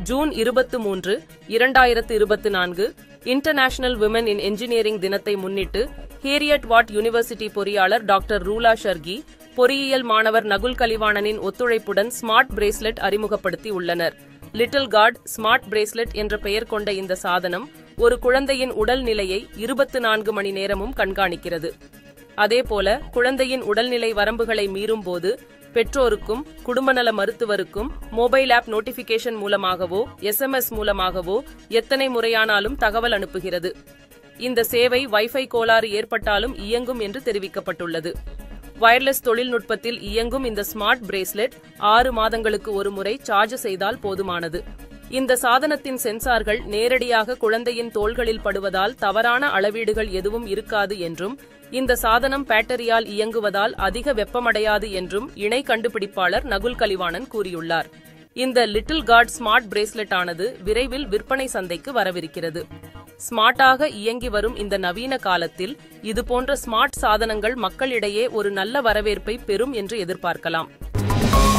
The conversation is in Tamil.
ஜூன் இருபத்து மூன்று இரண்டாயிரத்து இருபத்து நான்கு இன்டர்நேஷனல் விமன் இன் என்ஜினியரிங் தினத்தை முன்னிட்டு ஹேரியட் வாட் யூனிவர்சிட்டி பொறியாளர் டாக்டர் ரூலா ஷர்கி பொறியியல் மாணவர் நகுல் கலிவாணனின் ஒத்துழைப்புடன் ஸ்மார்ட் பிரேஸ்லெட் அறிமுகப்படுத்தி உள்ளனர் லிட்டில் காட் ஸ்மார்ட் பிரேஸ்லெட் என்ற பெயர் கொண்ட இந்த சாதனம் ஒரு குழந்தையின் உடல் நிலையை இருபத்து நான்கு மணி நேரமும் கண்காணிக்கிறது அதேபோல குழந்தையின் உடல்நிலை வரம்புகளை மீறும்போது பெற்றோருக்கும் குடும்பநல மருத்துவருக்கும் மொபைல் ஆப் நோட்டிபிகேஷன் மூலமாகவோ எஸ்எம்எஸ் மூலமாகவோ எத்தனை முறையானாலும் தகவல் அனுப்புகிறது இந்த சேவை வைஃபை கோளாறு ஏற்பட்டாலும் இயங்கும் என்று தெரிவிக்கப்பட்டுள்ளது வயர்லெஸ் தொழில்நுட்பத்தில் இயங்கும் இந்த ஸ்மார்ட் பிரேஸ்லெட் ஆறு மாதங்களுக்கு ஒரு முறை சார்ஜ் செய்தால் போதுமானது இந்த சாதனத்தின் சென்சார்கள் நேரடியாக குழந்தையின் தோள்களில் படுவதால் தவறான அளவீடுகள் எதுவும் இருக்காது என்றும் இந்த சாதனம் பேட்டரியால் இயங்குவதால் அதிக வெப்பமடையாது என்றும் இணை கண்டுபிடிப்பாளர் நகுல் கலிவாணன் கூறியுள்ளார் இந்த லிட்டில் காட் ஸ்மார்ட் பிரேஸ்லெட் ஆனது விரைவில் விற்பனை சந்தைக்கு வரவிருக்கிறது ஸ்மார்ட்டாக இயங்கி வரும் இந்த நவீன காலத்தில் இதுபோன்ற ஸ்மார்ட் சாதனங்கள் மக்களிடையே ஒரு நல்ல வரவேற்பை பெறும் என்று எதிர்பார்க்கலாம்